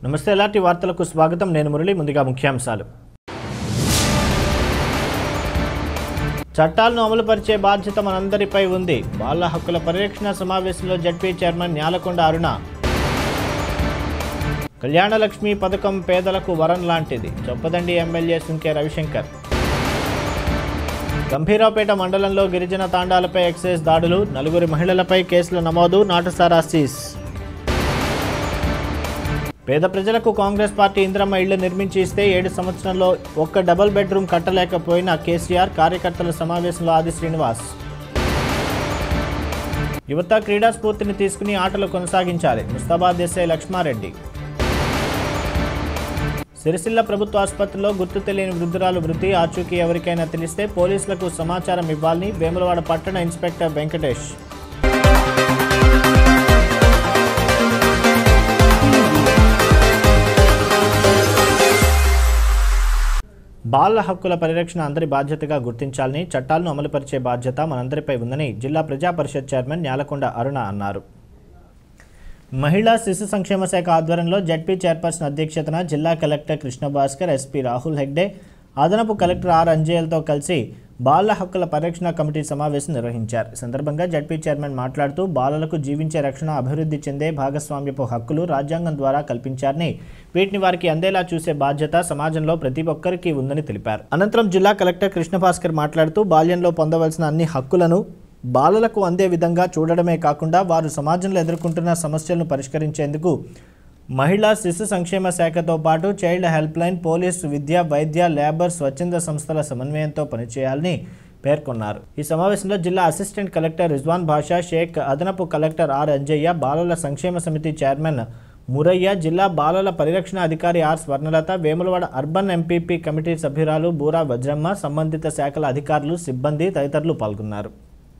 నమస్తే ఎలాంటి వార్తలకు స్వాగతం నేను మురళి ముందుగా ముఖ్యాంశాలు చట్టాలను అమలుపరిచే బాధ్యత మనందరిపై ఉంది బాల హక్కుల పరిరక్షణ సమావేశంలో జడ్పీ చైర్మన్ న్యాలకొండ అరుణ కళ్యాణలక్ష్మి పథకం పేదలకు వరం లాంటిది చొప్పదండి ఎమ్మెల్యే సుంకే రవిశంకర్ గంభీరావుపేట మండలంలో గిరిజన తాండాలపై ఎక్సైజ్ దాడులు నలుగురి మహిళలపై కేసుల నమోదు నాటుసారా సీజ్ పేద ప్రజలకు కాంగ్రెస్ పార్టీ ఇంద్రమ్మ ఇళ్లు నిర్మించి ఇస్తే ఏడు సంవత్సరంలో ఒక్క డబుల్ బెడ్రూమ్ కట్టలేకపోయిన కేసీఆర్ కార్యకర్తల సమావేశంలో ఆది శ్రీనివాస్ యువత క్రీడా స్ఫూర్తిని తీసుకుని ఆటలు కొనసాగించాలి ముస్తాబాద్ ఎస్ఐ లక్ష్మారెడ్డి సిరిసిల్ల ప్రభుత్వ ఆసుపత్రిలో గుర్తు తెలియని వృద్ధురాలు మృతి ఆచూకీ ఎవరికైనా తెలిస్తే పోలీసులకు సమాచారం ఇవ్వాలని వేములవాడ పట్టణ ఇన్స్పెక్టర్ వెంకటేష్ బాల హక్కుల పరిరక్షణ అందరి బాధ్యతగా గుర్తించాలని చట్టాలను అమలుపరిచే బాధ్యత మనందరిపై ఉందని జిల్లా ప్రజా పరిషత్ చైర్మన్ న్యాలకొండ అరుణ అన్నారు మహిళా శిశు సంక్షేమ శాఖ ఆధ్వర్యంలో జడ్పీ చైర్పర్సన్ అధ్యక్షతన జిల్లా కలెక్టర్ కృష్ణ భాస్కర్ ఎస్పీ రాహుల్ హెగ్డే అదనపు కలెక్టర్ ఆర్ అంజయ్యలతో కలిసి బాల హక్కుల పరిరక్షణ కమిటీ సమావేశం నిర్వహించారు ఈ సందర్భంగా జడ్పీ చైర్మన్ మాట్లాడుతూ బాలలకు జీవించే రక్షణ అభివృద్ధి చెందే భాగస్వామ్యపు హక్కులు రాజ్యాంగం ద్వారా కల్పించారని వీటిని వారికి అందేలా చూసే బాధ్యత సమాజంలో ప్రతి ఒక్కరికి ఉందని తెలిపారు అనంతరం జిల్లా కలెక్టర్ కృష్ణ భాస్కర్ మాట్లాడుతూ బాల్యంలో పొందవలసిన అన్ని హక్కులను బాలలకు అందే విధంగా చూడడమే కాకుండా వారు సమాజంలో ఎదుర్కొంటున్న సమస్యలను పరిష్కరించేందుకు మహిళా శిశు సంక్షేమ శాఖతో పాటు చైల్డ్ హెల్ప్ లైన్ పోలీసు విద్య వైద్య లేబర్ స్వచ్ఛంద సంస్థల సమన్వయంతో పనిచేయాలని పేర్కొన్నారు ఈ సమావేశంలో జిల్లా అసిస్టెంట్ కలెక్టర్ రిజ్వాన్ భాషా షేక్ అదనపు కలెక్టర్ ఆర్ అంజయ్య బాలల సంక్షేమ సమితి చైర్మన్ మురయ్య జిల్లా బాలల పరిరక్షణ అధికారి R Swarnalatha Vemulawada urban MPP committee సభ్యురాలు బూరా వజ్రమ్మ సంబంధిత శాఖల అధికారులు సిబ్బంది తదితరులు పాల్గొన్నారు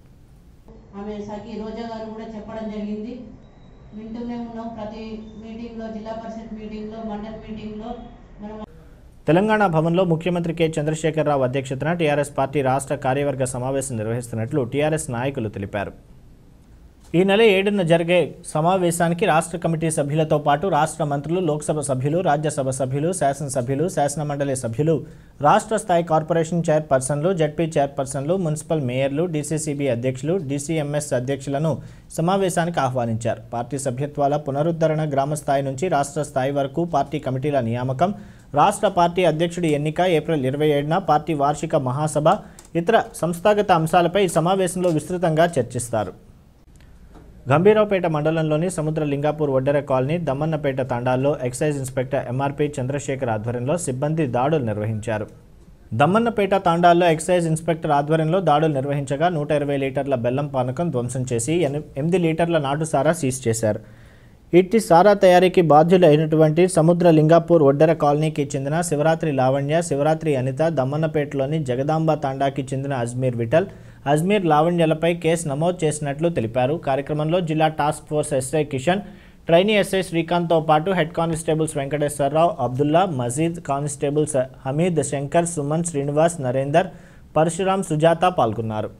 ఆమె సఖి రోజా గారు కూడా చెప్పడం జరిగింది వింటూనే ఉన్నాం ప్రతి మీటింగ్లో జిల్లా పరిషత్ మీటింగ్లో మండల్ మీటింగ్లో మనం తెలంగాణ భవన్లో ముఖ్యమంత్రి కె చంద్రశేఖరరావు అధ్యక్షతన టీఆర్ఎస్ పార్టీ రాష్ట్ర కార్యవర్గ సమావేశం నిర్వహిస్తున్నట్లు టీఆర్ఎస్ నాయకులు తెలిపారు ఈ నెల ఏడున జరిగే సమావేశానికి రాష్ట్ర కమిటీ సభ్యులతో పాటు రాష్ట్ర మంత్రులు లోక్సభ సభ్యులు రాజ్యసభ సభ్యులు శాసనసభ్యులు శాసనమండలి సభ్యులు రాష్ట్ర స్థాయి కార్పొరేషన్ చైర్పర్సన్లు జడ్పీ చైర్పర్సన్లు మున్సిపల్ మేయర్లు డీసీసీబీ అధ్యక్షులు డీసీఎంఎస్ అధ్యక్షులను సమావేశానికి ఆహ్వానించారు పార్టీ సభ్యత్వాల పునరుద్ధరణ గ్రామ స్థాయి నుంచి రాష్ట్ర స్థాయి వరకు పార్టీ కమిటీల నియామకం రాష్ట్ర పార్టీ అధ్యక్షుడి ఎన్నిక ఏప్రిల్ ఇరవై ఏడున పార్టీ వార్షిక మహాసభ ఇతర సంస్థాగత అంశాలపై ఈ సమావేశంలో విస్తృతంగా చర్చిస్తారు గంభీరావుపేట మండలంలోని సముద్ర లింగాపూర్ ఒడ్డెర కాలనీ దమ్మన్నపేట తాండాల్లో ఎక్సైజ్ ఇన్స్పెక్టర్ ఎంఆర్పి చంద్రశేఖర్ ఆధ్వర్యంలో సిబ్బంది దాడులు నిర్వహించారు దమ్మన్నపేట తాండాల్లో ఎక్సైజ్ ఇన్స్పెక్టర్ ఆధ్వర్యంలో దాడులు నిర్వహించగా నూట ఇరవై లీటర్ల బెల్లం పానకం ధ్వంసం చేసి ఎని- ఎనిమిది లీటర్ల నాటు సారా సీజ్ చేశారు ఇట్టి సారా తయారీకి బాధ్యులు అయినటువంటి సముద్ర లింగాపూర్ ఒడ్డెర కాలనీకి చెందిన శివరాత్రి లావణ్య శివరాత్రి అనిత దమ్మన్నపేటలోని జగదాంబ తాండాకి చెందిన అజ్మీర్ విఠల్ అజ్మీర్ లావణ్యలపై కేసు నమోదు చేసినట్లు తెలిపారు కార్యక్రమంలో జిల్లా task force SI Kishan trainee SI శ్రీకాంత్తో పాటు head constables Venkateswara Rao Abdullah Majeed constables Hameed Shankar Suman Srinivas Narender Parasuram Sujatha పాల్గొన్నారు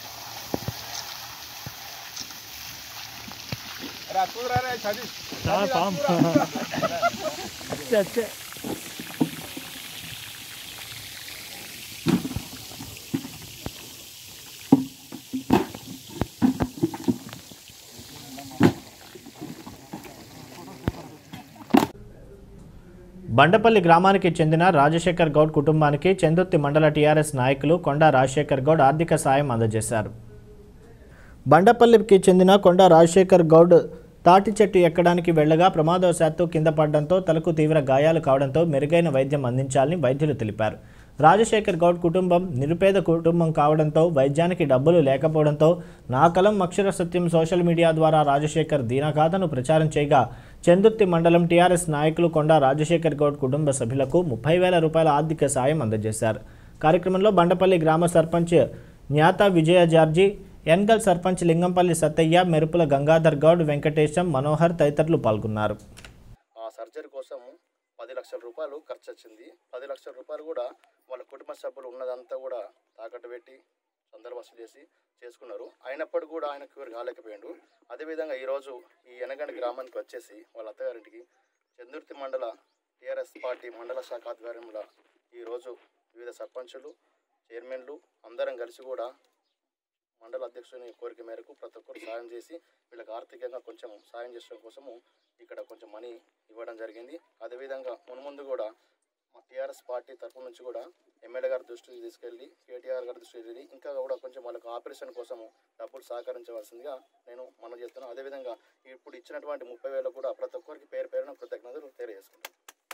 బండపల్లి గ్రామానికి చెందిన రాజశేఖర్ గౌడ్ కుటుంబానికి చందుర్తి మండల టీఆర్ఎస్ నాయకులు కొండా రాజశేఖర్ గౌడ్ ఆర్థిక సాయం అందజేశారు బండపల్లికి చెందిన కొండ రాజశేఖర్ గౌడ్ తాటి చెట్టు ఎక్కడానికి వెళ్లగా ప్రమాదవశాత్తు కింద పడడంతో తలకు తీవ్ర గాయాలు కావడంతో మెరుగైన వైద్యం అందించాలని వైద్యులు తెలిపారు రాజశేఖర్ గౌడ్ కుటుంబం నిరుపేద కుటుంబం కావడంతో వైద్యానికి డబ్బులు లేకపోవడంతో నా కలం అక్షర సత్యం సోషల్ మీడియా ద్వారా రాజశేఖర్ దీనగాథను ప్రచారం చేయగా చందుర్తి మండలం టీఆర్ఎస్ నాయకులు కొండ రాజశేఖర్ గౌడ్ కుటుంబ సభ్యులకు ముప్పై వేల రూపాయల ఆర్థిక సాయం అందజేశారు కార్యక్రమంలో బండపల్లి గ్రామ సర్పంచ్ జ్ఞాత విజయ జార్జి ఎన్గల్ సర్పంచ్ లింగంపల్లి సత్తయ్య మెరుపుల గంగాధర్ గౌడ్ వెంకటేశం మనోహర్ తదితరులు పాల్గొన్నారు ఆ సర్జరీ కోసం పది లక్షల రూపాయలు ఖర్చు వచ్చింది పది లక్షల రూపాయలు కూడా వాళ్ళ కుటుంబ సభ్యులు ఉన్నదంతా కూడా తాకట్టు పెట్టి చందలు వసూలు చేసి చేసుకున్నారు అయినప్పటికీ కూడా ఆయన క్యూర్ కాలేకపోయాడు అదేవిధంగా ఈరోజు ఈ ఎనగండి గ్రామానికి వచ్చేసి వాళ్ళ అత్తగారింటికి చందుర్తి మండల టీఆర్ఎస్ పార్టీ మండల శాఖ ఆధ్వర్యంలో ఈరోజు వివిధ సర్పంచులు చైర్మన్లు అందరం కలిసి కూడా మండల అధ్యక్షుని కోరిక మేరకు ప్రతి ఒక్కరు సాయం చేసి వీళ్ళకి ఆర్థికంగా కొంచెం సాయం చేయడం కోసము ఇక్కడ కొంచెం మనీ ఇవ్వడం జరిగింది అదేవిధంగా మున్ముందు కూడా మా టీఆర్ఎస్ పార్టీ తరపు నుంచి కూడా ఎమ్మెల్యే గారి దృష్టికి తీసుకెళ్ళి కేటీఆర్ గారి దృష్టికి వెళ్ళి ఇంకా కూడా కొంచెం వాళ్ళకి ఆపరేషన్ కోసము డబ్బులు సహకరించవలసిందిగా నేను మనం చేస్తున్నాను అదేవిధంగా ఇప్పుడు ఇచ్చినటువంటి ముప్పై వేలు కూడా ప్రతి ఒక్కరికి పేరు పేరున కృతజ్ఞతలు తెలియజేసుకుంటాను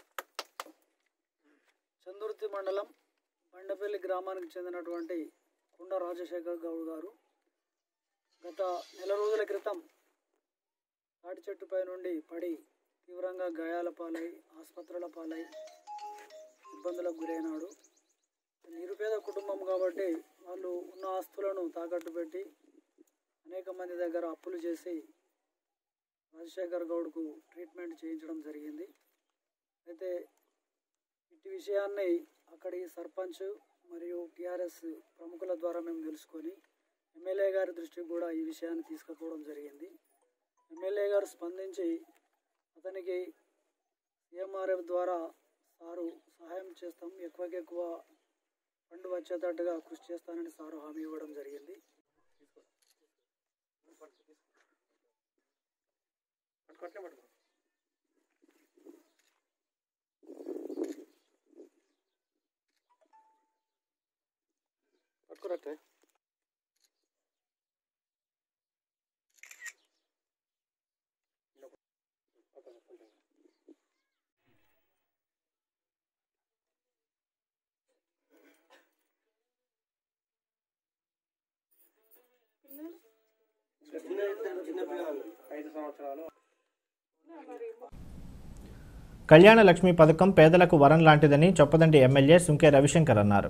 చందుర్తి మండలం బండపల్లి గ్రామానికి చెందినటువంటి కుండ రాజశేఖర్ గౌడ్ గారు గత నెల రోజుల క్రితం తాటి చెట్టుపై నుండి పడి తీవ్రంగా గాయాల పాలై ఆసుపత్రుల పాలై ఇబ్బందులకు గురైనాడు నిరుపేద కుటుంబం కాబట్టి వాళ్ళు ఉన్న ఆస్తులను తాకట్టు పెట్టి అనేక మంది దగ్గర అప్పులు చేసి రాజశేఖర్ గౌడ్కు ట్రీట్మెంట్ చేయించడం జరిగింది అయితే ఇట్టి విషయాన్ని అక్కడి సర్పంచ్ మరియు టిఆర్ఎస్ ప్రముఖుల ద్వారా మేము తెలుసుకొని ఎమ్మెల్యే గారి దృష్టికి కూడా ఈ విషయాన్ని తీసుకుపోవడం జరిగింది ఎమ్మెల్యే గారు స్పందించి అతనికి సిఎంఆర్ఎఫ్ ద్వారా సారు సహాయం చేస్తాం ఎక్కువకి ఎక్కువ ఫండ్ వచ్చేటట్టుగా కృషి చేస్తానని సారు హామీ ఇవ్వడం జరిగింది పట్టుకురట్టే కళ్యాణ లక్ష్మి పథకం పేదలకు వరం లాంటిదని చొప్పదండి ఎమ్మెల్యే సుంకే రవిశంకర్ అన్నారు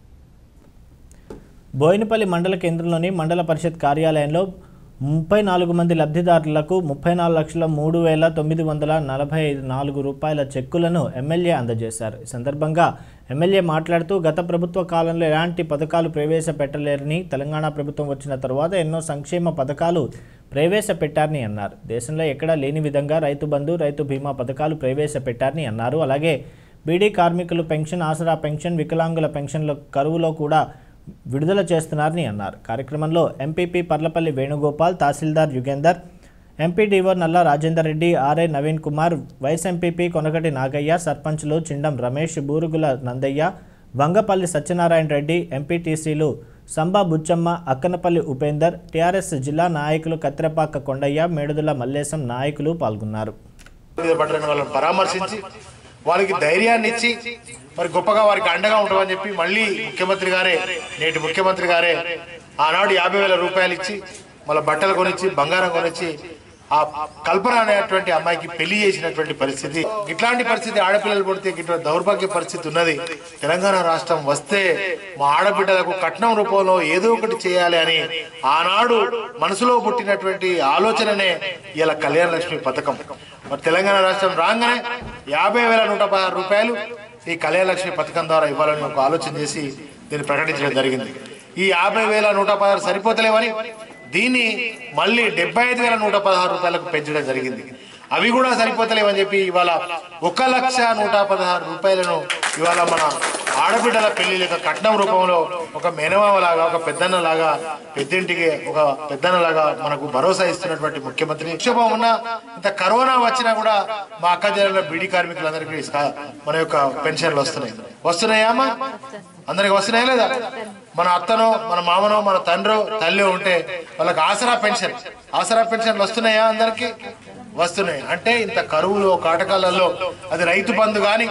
బోయినపల్లి మండల కేంద్రంలోని మండల పరిషత్ కార్యాలయంలో ముప్పై నాలుగు మంది లబ్ధిదారులకు ముప్పై నాలుగు లక్షల మూడు వేల తొమ్మిది వందల నలభై ఐదు నాలుగు రూపాయల చెక్కులను ఎమ్మెల్యే అందజేశారు ఈ సందర్భంగా ఎమ్మెల్యే మాట్లాడుతూ గత ప్రభుత్వ కాలంలో ఎలాంటి పథకాలు ప్రవేశపెట్టలేరని తెలంగాణ ప్రభుత్వం వచ్చిన తరువాత ఎన్నో సంక్షేమ పథకాలు ప్రవేశపెట్టారని అన్నారు దేశంలో ఎక్కడా లేని విధంగా రైతు బంధు రైతు బీమా పథకాలు ప్రవేశపెట్టారని అన్నారు అలాగే బీడీ కార్మికులు పెన్షన్ ఆసరా పెన్షన్ వికలాంగుల పెన్షన్ల కరువులో కూడా విడుదల చేస్తున్నారని అన్నారు కార్యక్రమంలో MPP Parlapalli Venugopal tahsildar Yugender MPDO Nalla Rajender Reddy RI Naveen Kumar vice MPP Konagati Nagaiah సర్పంచ్లు చిండం రమేష్ బూరుగుల నందయ్య వంగపల్లి సత్యనారాయణ రెడ్డి ఎంపీటీసీలు సంబా బుచ్చమ్మ అక్కనపల్లి ఉపేందర్ టీఆర్ఎస్ జిల్లా నాయకులు కత్తిరపాక కొండయ్య మేడుదుల మల్లేశం నాయకులు పాల్గొన్నారు మీద పడ్డని వాళ్ళని పరామర్శించి వాళ్ళకి ధైర్యాన్ని ఇచ్చి మరి గొప్పగా వారికి అండగా ఉంటామని చెప్పి మళ్ళీ ముఖ్యమంత్రి గారే నేటి ముఖ్యమంత్రి గారే ఆనాడు యాభై వేల రూపాయలు ఇచ్చి మళ్ళీ బట్టలు కొనిచ్చి బంగారం కొనిచ్చి ఆ కల్పన అనేటువంటి అమ్మాయికి పెళ్లి చేసినటువంటి పరిస్థితి ఇట్లాంటి పరిస్థితి ఆడపిల్లలు పుడితే ఇట్లా దౌర్భాగ్య పరిస్థితి ఉన్నది తెలంగాణ రాష్ట్రం వస్తే మా ఆడబిడ్డలకు కట్నం రూపంలో ఏదో ఒకటి చేయాలి అని ఆనాడు మనసులో పుట్టినటువంటి ఆలోచననే ఇలా కళ్యాణ లక్ష్మి పథకం మరి తెలంగాణ రాష్ట్రం రాగానే యాభై వేల నూట పదహారు రూపాయలు ఈ కళ్యాణ లక్ష్మి పథకం ద్వారా ఇవ్వాలని ఒక ఆలోచన చేసి దీన్ని ప్రకటించడం జరిగింది ఈ యాభై వేల నూట పదహారు సరిపోతలేవని దీన్ని మళ్ళీ డెబ్బై ఐదు వేల నూట పదహారు రూపాయలకు పెంచడం జరిగింది అవి కూడా సరిపోతలేవని చెప్పి ఇవాళ ఒక లక్ష నూట పదహారు రూపాయలను ఇవాళ మన ఆడబిడ్డల పెళ్లిళ్ళ కట్నం రూపంలో ఒక మేనమామ లాగా ఒక పెద్దన్న లాగా పెద్దింటికి ఒక పెద్దన్న లాగా మనకు భరోసా ఇస్తున్నటువంటి ముఖ్యమంత్రి నిక్షేపం ఉన్న ఇంత కరోనా వచ్చినా కూడా మా అక్క జిల్లాలో బీడీ కార్మికులందరికీ స- మన యొక్క పెన్షన్లు వస్తున్నాయి వస్తున్నాయా అందరికి వస్తున్నాయా లేదా మన అత్తనో మన మామనో మన తండ్రో తల్లి ఉంటే వాళ్ళకి ఆసరా పెన్షన్ ఆసరా పెన్షన్లు వస్తున్నాయా అందరికి వస్తున్నాయి అంటే ఇంత కరువులో కాటకాలలో అది రైతు బంధు గాని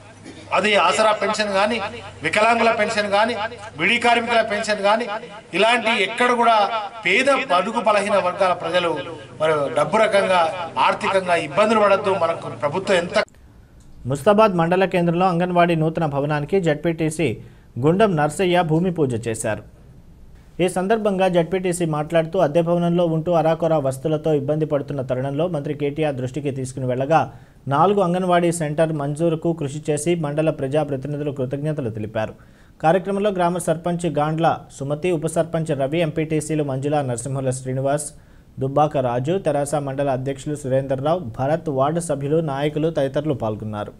అది ఆసరా పెన్షన్ గాని వికలాంగుల పెన్షన్ గాని విడి కార్మికుల పెన్షన్ గాని ఇలాంటి ఎక్కడ కూడా పేద బడుగు బలహీన వర్గాల ప్రజలు మరి డబ్బు రకంగా ఆర్థికంగా ఇబ్బందులు పడద్దు మనకు ప్రభుత్వం ఎంత ముస్తాబాద్ మండల కేంద్రంలో అంగన్వాడీ నూతన భవనానికి జడ్పీటీసీ గుండం నర్సయ్య భూమి పూజ చేశారు ఈ సందర్భంగా జడ్పీటీసీ మాట్లాడుతూ అద్దె భవనంలో ఉంటూ అరాకొరా వస్తువులతో ఇబ్బంది పడుతున్న తరుణంలో మంత్రి కేటీఆర్ దృష్టికి తీసుకుని వెళ్ళగా నాలుగు అంగన్వాడీ సెంటర్ మంజూరుకు కృషి చేసి మండల ప్రజాప్రతినిధులు కృతజ్ఞతలు తెలిపారు కార్యక్రమంలో గ్రామ సర్పంచ్ గాండ్ల సుమతి ఉప సర్పంచ్ రవి ఎంపీటీసీలు మంజుల నరసింహుల శ్రీనివాస్ దుబ్బాక రాజు తెరాస మండల అధ్యక్షులు సురేందర్రావు భరత్ వార్డు సభ్యులు నాయకులు తదితరులు పాల్గొన్నారు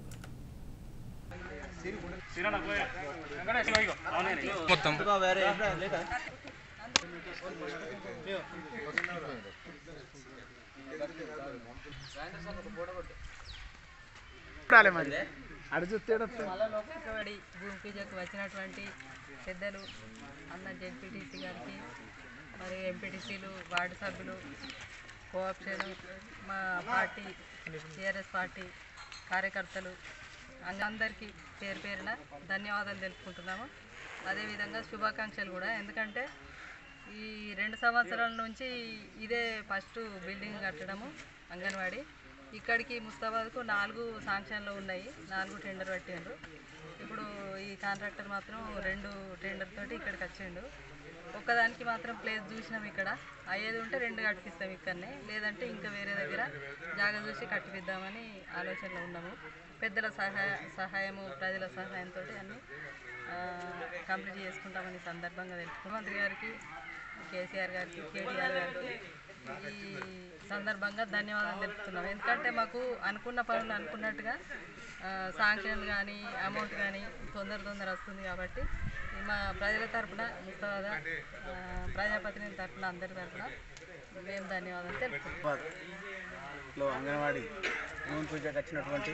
కష్టపడి భూమి పూజకు వచ్చినటువంటి పెద్దలు అన్న జెడ్పీటీసీ గారికి మరి ఎంపీటీసీలు వార్డు సభ్యులు కోఆప్షన్ మా పార్టీ టీఆర్ఎస్ పార్టీ కార్యకర్తలు అందరికీ పేరు పేరున ధన్యవాదాలు తెలుపుకుంటున్నాము అదేవిధంగా శుభాకాంక్షలు కూడా ఎందుకంటే ఈ రెండు సంవత్సరాల నుంచి ఇదే ఫస్ట్ బిల్డింగ్ కట్టడము అంగన్వాడీ ఇక్కడికి ముస్తాబాద్కు నాలుగు శాంక్షన్లు ఉన్నాయి నాలుగు టెండర్ పట్టిండ్రు ఇప్పుడు ఈ కాంట్రాక్టర్ మాత్రం రెండు టెండర్ తోటి ఇక్కడికి వచ్చిండు ఒక్కదానికి మాత్రం ప్లేస్ చూసినాం ఇక్కడ అయ్యేది ఉంటే రెండు కట్టిస్తాం ఇక్కడనే లేదంటే ఇంకా వేరే దగ్గర జాగా చూసి కట్టిపిద్దామని ఆలోచనలో ఉన్నాము పెద్దల సహాయ సహాయము ప్రజల సహాయంతో అన్నీ ఆ, కంప్లీట్ చేసుకుంటామని ఈ సందర్భంగా తెలుసుకున్నాం మంత్రి గారికి కేసీఆర్ గారికి కేటీఆర్ గారికి ఈ సందర్భంగా ధన్యవాదాలు తెలుపుతున్నాం ఎందుకంటే మాకు అనుకున్న పనులు అనుకున్నట్టుగా శాంక్షన్ కానీ అమౌంట్ కానీ తొందర తొందర వస్తుంది కాబట్టి ఈ మా ప్రజల తరపున ముస్తాబాద ఆ, ప్రజాప్రతినిధుల తరపున అందరి తరపున మేము ధన్యవాదాలు తెలుపుతున్నాం లో అంగన్వాడీ భూమి పూజకు వచ్చినటువంటి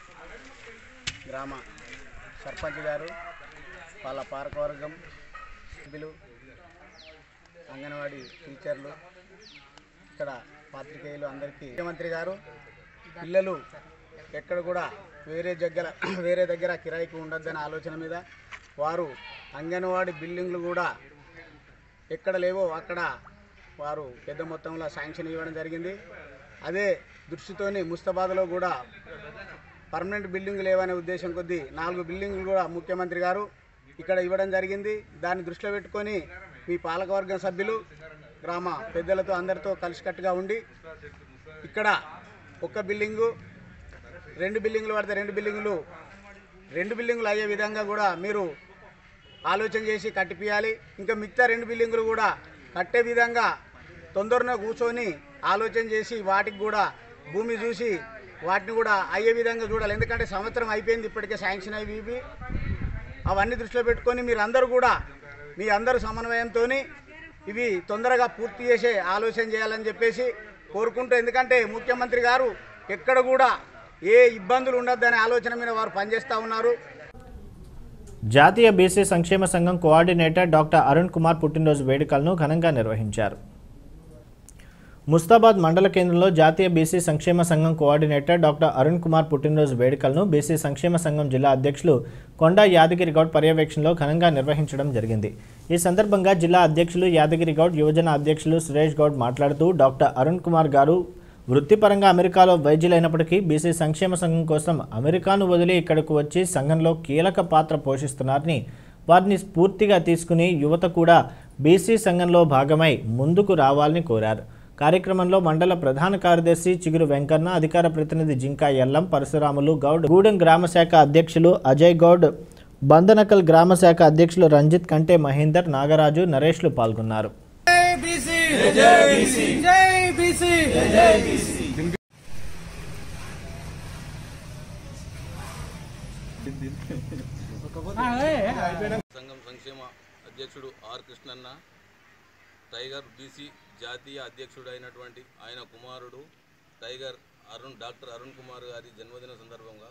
గ్రామ సర్పంచ్ గారు వాళ్ళ పాలకవర్గం సభ్యులు అంగన్వాడీ టీచర్లు ఇక్కడ పాత్రికేయులు అందరికీ ముఖ్యమంత్రి గారు పిల్లలు ఎక్కడ కూడా వేరే దగ్గర వేరే దగ్గర కిరాయికి ఉండొద్దనే ఆలోచన మీద వారు అంగన్వాడీ బిల్డింగ్లు కూడా ఎక్కడ లేవో అక్కడ వారు పెద్ద మొత్తంలో శాంక్షన్ ఇవ్వడం జరిగింది అదే దృష్టితోని ముస్తాబాద్లో కూడా పర్మనెంట్ బిల్డింగ్ లేవనే ఉద్దేశం కొద్దీ నాలుగు బిల్డింగ్లు కూడా ముఖ్యమంత్రి గారు ఇక్కడ ఇవ్వడం జరిగింది దాన్ని దృష్టిలో పెట్టుకొని మీ పాలకవర్గం సభ్యులు గ్రామ పెద్దలతో అందరితో కలిసికట్టుగా ఉండి ఇక్కడ ఒక్క బిల్డింగు రెండు బిల్డింగులు పడితే రెండు బిల్డింగులు రెండు బిల్డింగులు అయ్యే విధంగా కూడా మీరు ఆలోచన చేసి కట్టిపియాలి ఇంకా మిగతా రెండు బిల్డింగులు కూడా కట్టే విధంగా తొందరగా కూర్చొని ఆలోచన చేసి వాటికి కూడా భూమి చూసి వాటిని కూడా అయ్యే విధంగా చూడాలి ఎందుకంటే సంవత్సరం అయిపోయింది ఇప్పటికే శాంక్షన్ అయ్యి ఇవి అవన్నీ దృష్టిలో పెట్టుకొని మీరు అందరూ కూడా మీ అందరూ సమన్వయంతో ఇవి తొందరగా పూర్తి చేసే ఆలోచన చేయాలని చెప్పేసి కోరుకుంటూ ఎందుకంటే ముఖ్యమంత్రి గారు ఎక్కడ కూడా ఏ ఇబ్బందులు ఉండొద్దనే ఆలోచన మీద వారు పనిచేస్తూ ఉన్నారు జాతీయ బీసీ సంక్షేమ సంఘం కోఆర్డినేటర్ డాక్టర్ అరుణ్ కుమార్ పుట్టినరోజు వేడుకలను ఘనంగా నిర్వహించారు ముస్తాబాద్ మండల కేంద్రంలో జాతీయ బీసీ సంక్షేమ సంఘం కోఆర్డినేటర్ డాక్టర్ అరుణ్ కుమార్ పుట్టినరోజు వేడుకలను బీసీ సంక్షేమ సంఘం జిల్లా అధ్యక్షులు కొండా యాదగిరి గౌడ్ పర్యవేక్షణలో ఘనంగా నిర్వహించడం జరిగింది ఈ సందర్భంగా జిల్లా అధ్యక్షులు యాదగిరి గౌడ్ యువజన అధ్యక్షులు సురేష్ గౌడ్ మాట్లాడుతూ డాక్టర్ అరుణ్ కుమార్ గారు వృత్తిపరంగా అమెరికాలో వైద్యులైనప్పటికీ బీసీ సంక్షేమ సంఘం కోసం అమెరికాను వదిలి ఇక్కడకు వచ్చి సంఘంలో కీలక పాత్ర పోషిస్తున్నారని వారిని స్ఫూర్తిగా తీసుకుని యువత కూడా బీసీ సంఘంలో భాగమై ముందుకు రావాలని కోరారు కార్యక్రమంలో మండల ప్రధాన కార్యదర్శి చిగురు వెంకన్న అధికార ప్రతినిధి జింకా ఎల్లం పరశురాములు గౌడ్ గూడెం గ్రామశాఖ అధ్యక్షులు అజయ్ గౌడ్ బందనకల్ గ్రామశాఖ అధ్యక్షులు రంజిత్ కంటే మహేందర్ నాగరాజు నరేష్లు పాల్గొన్నారు సంఘం సంక్షేమ అధ్యక్షుడు ఆర్ కృష్ణన్న టైగర్ బీసీ జాతీయ అధ్యక్షుడు అయినటువంటి ఆయన కుమారుడు టైగర్ అరుణ్ డాక్టర్ అరుణ్ కుమార్ గారి జన్మదిన సందర్భంగా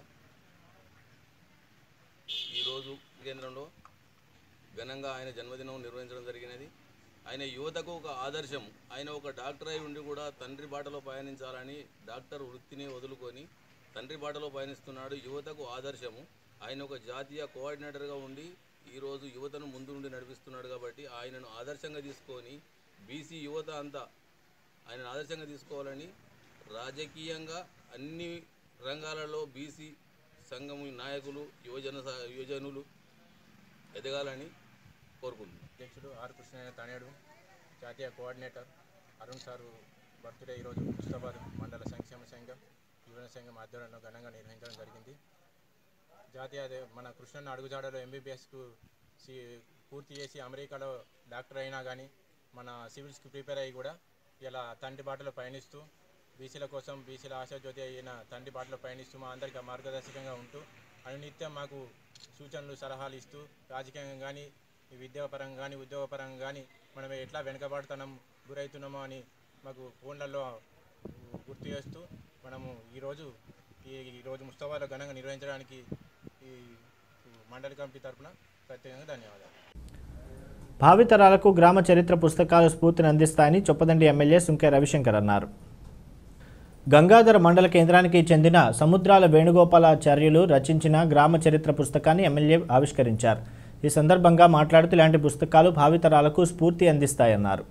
ఈరోజు కేంద్రంలో ఘనంగా ఆయన జన్మదినం నిర్వహించడం జరిగినది ఆయన యువతకు ఒక ఆదర్శం ఆయన ఒక డాక్టర్ అయి ఉండి కూడా తండ్రి బాటలో పయనించాలని డాక్టర్ వృత్తిని వదులుకొని తండ్రి బాటలో పయనిస్తున్నాడు యువతకు ఆదర్శము ఆయన ఒక జాతీయ కోఆర్డినేటర్గా ఉండి ఈరోజు యువతను ముందు నుండి నడిపిస్తున్నాడు కాబట్టి ఆయనను ఆదర్శంగా తీసుకొని బీసీ యువత అంతా ఆయనను ఆదర్శంగా తీసుకోవాలని రాజకీయంగా అన్ని రంగాలలో బీసీ సంఘం నాయకులు యువజన స- యువజనులు ఎదగాలని కోరుకుంటున్నాను అధ్యక్షుడు ఆర్ కృష్ణ తనేడు జాతీయ కోఆర్డినేటర్ అరుణ్ సారు బర్త్డే ఈరోజు ముస్తాబాద్ మండల సంక్షేమ సంఘం యువన సంఘం ఆధ్వర్యంలో ఘనంగా నిర్వహించడం జరిగింది జాతీయ అదే మన కృష్ణన్న అడుగుజాడలో ఎంబీబీఎస్కు పూర్తి చేసి అమెరికాలో డాక్టర్ అయినా కానీ మన సివిల్స్కి ప్రిపేర్ అయ్యి కూడా ఇలా తండ్రి బాటలో పయనిస్తూ బీసీల కోసం బీసీల ఆశాజ్యోతి అయిన తండ్రి బాటలో పయనిస్తూ మా అందరికీ మార్గదర్శకంగా ఉంటూ అనునిత్యం మాకు సూచనలు సలహాలు ఇస్తూ రాజకీయంగా కానీ విద్యాపరంగా కానీ ఉద్యోగపరంగా కానీ మనం ఎట్లా వెనుకబడుతున్నాం గురవుతున్నామో అని మాకు ఫోన్లలో గుర్తు చేస్తూ మనము ఈరోజు ఈ ఈరోజు ముస్తాబాలో ఘనంగా నిర్వహించడానికి ఈ మండలి కమిటీ తరఫున ప్రత్యేకంగా ధన్యవాదాలు భావితరాలకు గ్రామ చరిత్ర పుస్తకాలు స్ఫూర్తిని అందిస్తాయని చొప్పదండి ఎమ్మెల్యే సుంకే రవిశంకర్ అన్నారు గంగాధర మండల కేంద్రానికి చెందిన సముద్రాల వేణుగోపాలాచార్యులు రచించిన గ్రామ చరిత్ర పుస్తకాన్ని ఎమ్మెల్యే ఆవిష్కరించారు ఈ సందర్భంగా మాట్లాడుతూ ఇలాంటి పుస్తకాలు భావితరాలకు స్ఫూర్తి అందిస్తాయన్నారు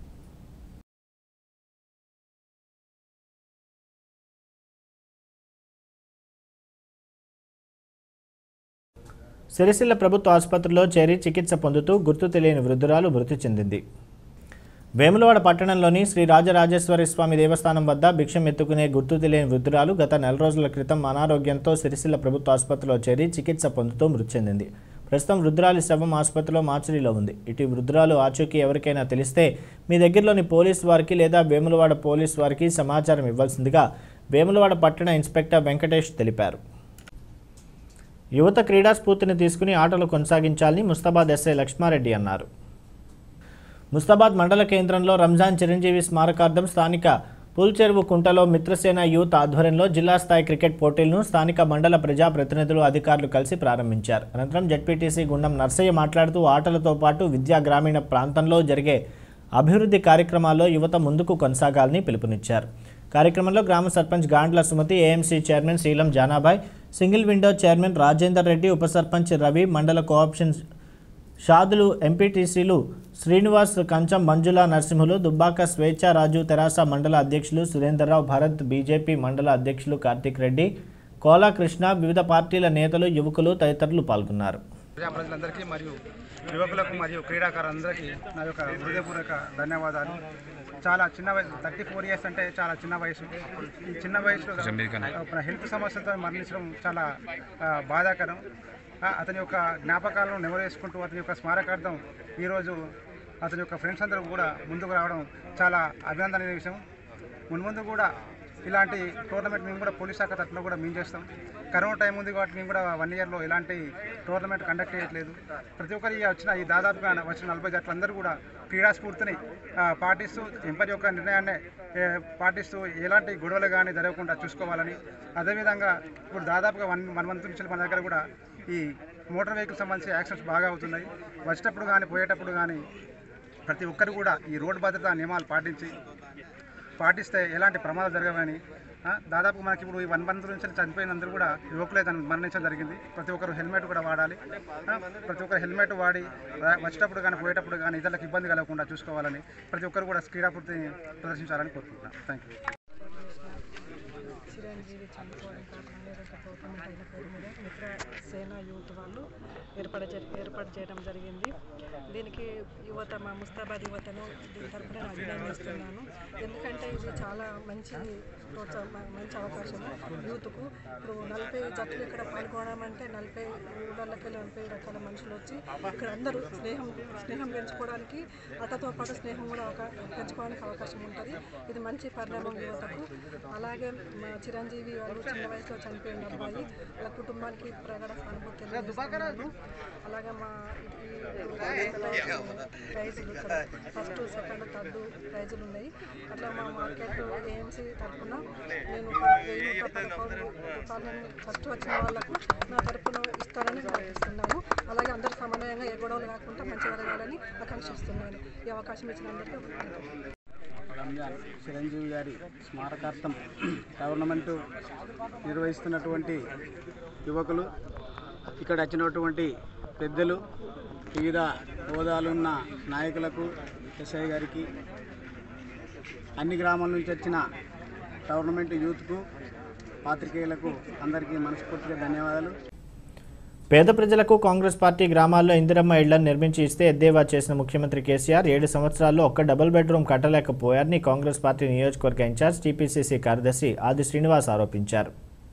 సిరిసిల్ల ప్రభుత్వ ఆసుపత్రిలో చేరి చికిత్స పొందుతూ గుర్తు తెలియని వృద్ధురాలు మృతి చెందింది వేములవాడ పట్టణంలోని శ్రీ రాజరాజేశ్వరి స్వామి దేవస్థానం వద్ద భిక్షం ఎత్తుకునే గుర్తు తెలియని వృద్ధురాలు గత నెల రోజుల క్రితం అనారోగ్యంతో సిరిసిల్ల ప్రభుత్వ ఆసుపత్రిలో చేరి చికిత్స పొందుతూ మృతి చెందింది ప్రస్తుతం వృద్ధురాలి శవం ఆసుపత్రిలో మార్చిరీలో ఉంది ఇటు వృద్ధురాలు ఆచూకీ ఎవరికైనా తెలిస్తే మీ దగ్గరలోని పోలీస్ వారికి లేదా వేములవాడ పోలీస్ వారికి సమాచారం ఇవ్వాల్సిందిగా వేములవాడ పట్టణ ఇన్స్పెక్టర్ వెంకటేష్ తెలిపారు యువత క్రీడా స్ఫూర్తిని తీసుకుని ఆటలు కొనసాగించాలని ముస్తాబాద్ ఎస్ఐ లక్ష్మారెడ్డి అన్నారు ముస్తాబాద్ మండల కేంద్రంలో రంజాన్ చిరంజీవి స్మారకార్థం స్థానిక పుల్చెరువు కుంటలో మిత్రసేన యూత్ ఆధ్వర్యంలో జిల్లా స్థాయి క్రికెట్ పోటీలను స్థానిక మండల ప్రజాప్రతినిధులు అధికారులు కలిసి ప్రారంభించారు అనంతరం జడ్పీటీసీ గుండం నర్సయ్య మాట్లాడుతూ ఆటలతో పాటు విద్యా గ్రామీణ ప్రాంతంలో జరిగే అభివృద్ధి కార్యక్రమాల్లో యువత ముందుకు కొనసాగాలని పిలుపునిచ్చారు కార్యక్రమంలో గ్రామ sarpanch Gandla Sumathi AMC chairman Seelam Janabai single window chairman Rajender Reddy ఉప సర్పంచ్ రవి మండల కోఆప్షన్ షాదులు ఎంపీటీసీలు శ్రీనివాస్ కంచం మంజుల నరసింహులు దుబ్బాక స్వేచ్ఛారాజు తెరాస మండల అధ్యక్షులు సురేందర్రావు భారత్ బీజేపీ మండల అధ్యక్షులు కార్తీక్ రెడ్డి కోలా కృష్ణ వివిధ పార్టీల నేతలు యువకులు తదితరులు పాల్గొన్నారు ప్రజాప్రతినిధులందరికీ మరియు యువకులకు మరియు క్రీడాకారులందరికీ నా యొక్క హృదయపూర్వక ధన్యవాదాలు చాలా చిన్న వయసు థర్టీ ఫోర్ ఇయర్స్ అంటే చాలా చిన్న వయసు ఈ చిన్న వయసులో ఒక హెల్త్ సమస్యలతో మరణించడం చాలా ఆ, బాధాకరం ఆ, అతని యొక్క జ్ఞాపకాలను నెమరేసుకుంటూ అతని యొక్క స్మారకార్థం ఈరోజు అతని యొక్క ఫ్రెండ్స్ అందరూ కూడా ముందుకు రావడం చాలా అభినందనీయ విషయం మున్ముందు కూడా ఇలాంటి టోర్నమెంట్ మేము కూడా పోలీస్ శాఖ తరఫున కూడా మేము చేస్తాం కరోనా టైం ఉంది కాబట్టి మేము కూడా వన్ ఇయర్లో ఇలాంటి టోర్నమెంట్ కండక్ట్ చేయట్లేదు ప్రతి ఒక్కరు ఈ వచ్చిన ఈ దాదాపుగా వచ్చిన నలభై జట్లందరూ కూడా క్రీడా స్ఫూర్తిని ఆ, పాటిస్తూ ఎంపటి యొక్క నిర్ణయాన్ని ఏ, పాటిస్తూ ఎలాంటి గొడవలు కానీ జరగకుండా చూసుకోవాలని అదేవిధంగా ఇప్పుడు దాదాపుగా వన్ వన్ మంత్ నుంచి మన దగ్గర కూడా ఈ మోటార్ వెహికల్ సంబంధించి యాక్సిడెంట్స్ బాగా అవుతున్నాయి వచ్చేటప్పుడు కానీ పోయేటప్పుడు కానీ ప్రతి ఒక్కరు కూడా ఈ రోడ్డు భద్రతా నియమాలు పాటించి పాటిస్తే ఎలాంటి ప్రమాదాలు జరగవని ఆ, దాదాపు మనకి ఇప్పుడు ఈ వన్ మంత్ నుంచి చనిపోయినందరూ కూడా యువకులే దాన్ని మరణించడం జరిగింది ప్రతి ఒక్కరు హెల్మెట్ కూడా వాడాలి ఆ, ప్రతి ఒక్కరు హెల్మెట్ వాడి రా- వచ్చేటప్పుడు కానీ పోయేటప్పుడు కానీ ఇతరులకు ఇబ్బంది కలగకుండా చూసుకోవాలని ప్రతి ఒక్కరు కూడా క్రీడాపూర్తిని ప్రదర్శించాలని కోరుకుంటున్నాను థ్యాంక్ యూ చిరంజీవి చనిపోవడం కారణంగా ఈరోజు టోర్నమెంట్ అయిన పేరు మీద మిత్ర సేన యూత్ వాళ్ళు ఏర్పాటు చే ఏర్పాటు చేయడం జరిగింది దీనికి యువత మా ముస్తాబాద్ యువతను దీని తరపున నేను అభినందిస్తున్నాను ఎందుకంటే ఇది చాలా మంచి ప్రోత్సాహ మ- మంచి అవకాశం యూత్కు ఇప్పుడు నలభై జట్లు ఇక్కడ పాల్గొనడం అంటే నలభై ఊళ్ళకి నలభై రకాల మనుషులు వచ్చి ఇక్కడ అందరూ స్నేహం స్నేహం పెంచుకోవడానికి అటతో పాటు స్నేహం కూడా ఒక పెంచుకోవడానికి అవకాశం ఉంటుంది ఇది మంచి పరిణామం యువతకు అలాగే మా చిరంజీవి వాళ్ళు చిన్న వయసులో చనిపోయిన అబ్బాయి వాళ్ళ కుటుంబానికి ప్రగాఢ సానుభూతి తెలియజేస్తున్నాను అలాగే మా ఈ ప్రైజులు ఇక్కడ ఫస్ట్ సెకండ్ థర్డ్ ప్రైజులు ఉన్నాయి అట్లా మా మార్కెట్ ఏఎంసీ తరఫున నేను ఒక వెయ్యి నూట పదకొండు రూపాయలను ఫస్ట్ వచ్చిన వాళ్ళకు నా తరఫున ఇస్తానని ప్రార్థిస్తున్నాను అలాగే అందరూ సమన్వయంగా ఏ గొడవలు కాకుండా మంచి జరగాలని ఆకాంక్షిస్తున్నాను ఈ అవకాశం ఇచ్చిన అందరికీ కృతజ్ఞతలు. రంజాన్ చిరంజీవి గారి స్మారకార్థం టోర్నమెంటు నిర్వహిస్తున్నటువంటి యువకులు ఇక్కడ వచ్చినటువంటి పెద్దలు వివిధ హోదాలున్న నాయకులకు ఎస్ఐ గారికి అన్ని గ్రామాల నుంచి వచ్చిన టోర్నమెంట్ యూత్కు పాత్రికేయులకు అందరికీ మనస్ఫూర్తిగా ధన్యవాదాలు పేద ప్రజలకు కాంగ్రెస్ పార్టీ గ్రామాల్లో ఇందిరమ్మ ఇళ్లను నిర్మించి ఇస్తే ఎద్దేవా చేసిన ముఖ్యమంత్రి కేసీఆర్ ఏడు సంవత్సరాల్లో ఒక్క డబుల్ బెడ్రూమ్ కట్టలేకపోయారని కాంగ్రెస్ పార్టీ నియోజకవర్గ ఇన్ఛార్జ్ టీపీసీసీ కార్యదర్శి ఆది శ్రీనివాస్ ఆరోపించారు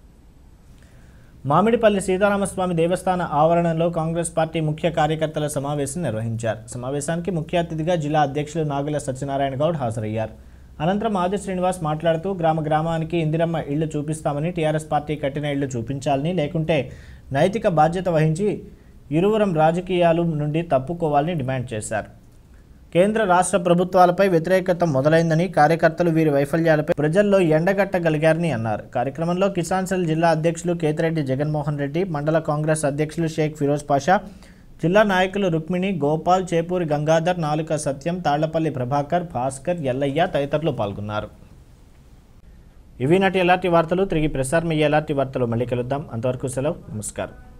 మామిడిపల్లి సీతారామస్వామి దేవస్థాన ఆవరణలో కాంగ్రెస్ పార్టీ ముఖ్య కార్యకర్తల సమావేశం నిర్వహించారు సమావేశానికి ముఖ్య అతిథిగా జిల్లా అధ్యక్షులు నాగుల సత్యనారాయణ గౌడ్ హాజరయ్యారు అనంతరం ఆది శ్రీనివాస్ మాట్లాడుతూ గ్రామ గ్రామానికి ఇందిరమ్మ ఇళ్లు చూపిస్తామని టీఆర్ఎస్ పార్టీ కట్టిన ఇళ్లు చూపించాలని లేకుంటే నైతిక బాధ్యత వహించి ఇరువురం రాజకీయాలు నుండి తప్పుకోవాలని డిమాండ్ చేశారు కేంద్ర రాష్ట్ర ప్రభుత్వాలపై వ్యతిరేకత మొదలైందని కార్యకర్తలు వీరి వైఫల్యాలపై ప్రజల్లో ఎండగట్టగలిగారని అన్నారు కార్యక్రమంలో కిసాన్ సెల్ జిల్లా అధ్యక్షులు కేతిరెడ్డి జగన్మోహన్ రెడ్డి మండల కాంగ్రెస్ అధ్యక్షులు షేక్ ఫిరోజ్ పాషా జిల్లా నాయకులు రుక్మిణి గోపాల్ చేపూరి గంగాధర్ నాలుక సత్యం తాళ్లపల్లి ప్రభాకర్ భాస్కర్ ఎల్లయ్య తదితరులు పాల్గొన్నారు ఇవి నాటి ఎలాంటి వార్తలు తిరిగి ప్రసారం అయ్యే ఎలాంటి వార్తలు మళ్ళీ కలుద్దాం అంతవరకు సెలవు నమస్కారం